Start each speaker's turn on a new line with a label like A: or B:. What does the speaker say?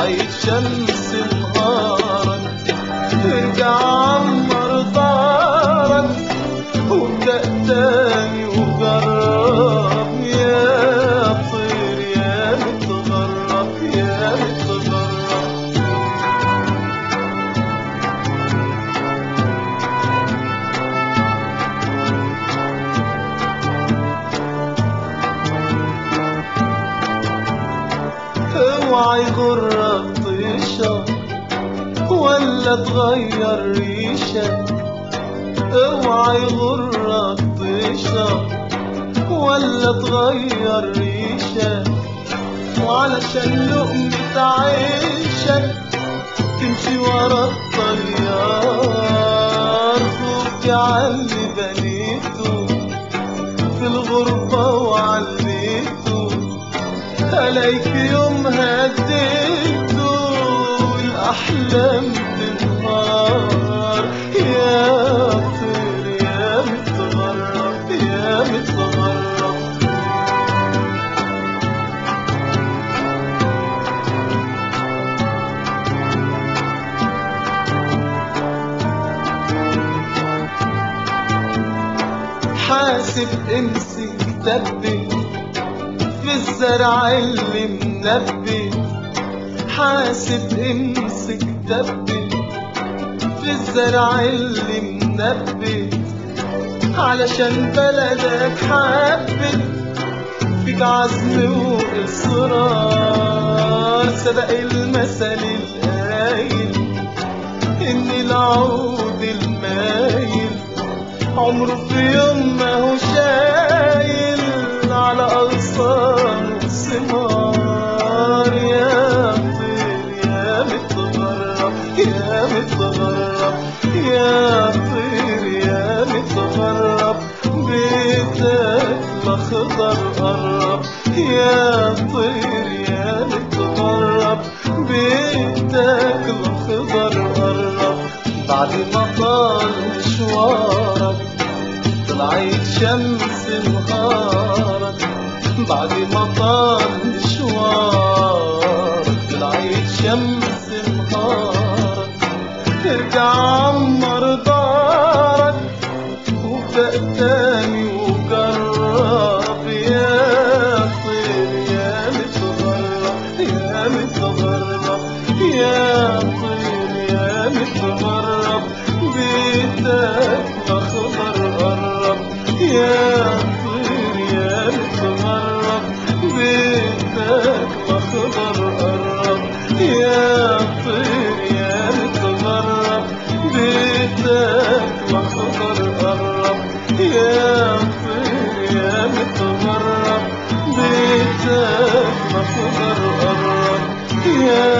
A: طلعت شمس نهارك ارجع عمر دارك وابدأ تاني وجرب يا طير يا متغرب يا متغرب اوعى يغرك طيشة ولا تغير ريشة اوعى يغرك طيشة ولا تغير ريشة وعلشان لقمة عيشك تمشي ورا الطيار خفت علي بنيته في الغربة وعليته عليك يوم هديته الأحلام تنهار يا طير يا متغرب يا متغرب حاسب امسك دبي في الزرع اللي منبي حاسب امسك دبي في الزرع اللي منبي علشان بلدك حبت فيك عزم واصرار سبق المثل القايل ان العود المايل عمره في يوم ما هو شايل على أغصان الثمار يا طير يا متغرب يا متغرب يا طير يا متغرب بيتك الأخضر قرب يا طير يا متغرب بيتك الأخضر قرب بعد ما طال مشوارك طلعت شمس نهارك بعد ما طال مشوارك طلعت شمس نهارك ترجع عمر دارك وابدأ تاني وجرب يا طير يا متغرب يا متغرب يا طير يا متغرب بيتك أخضر قرب يا طير يا متغرب بيتك أخضر قرب يا طير يا متغرب بيتك أخضر قرب يا طير يا متغرب بيتك أخضر قرب يا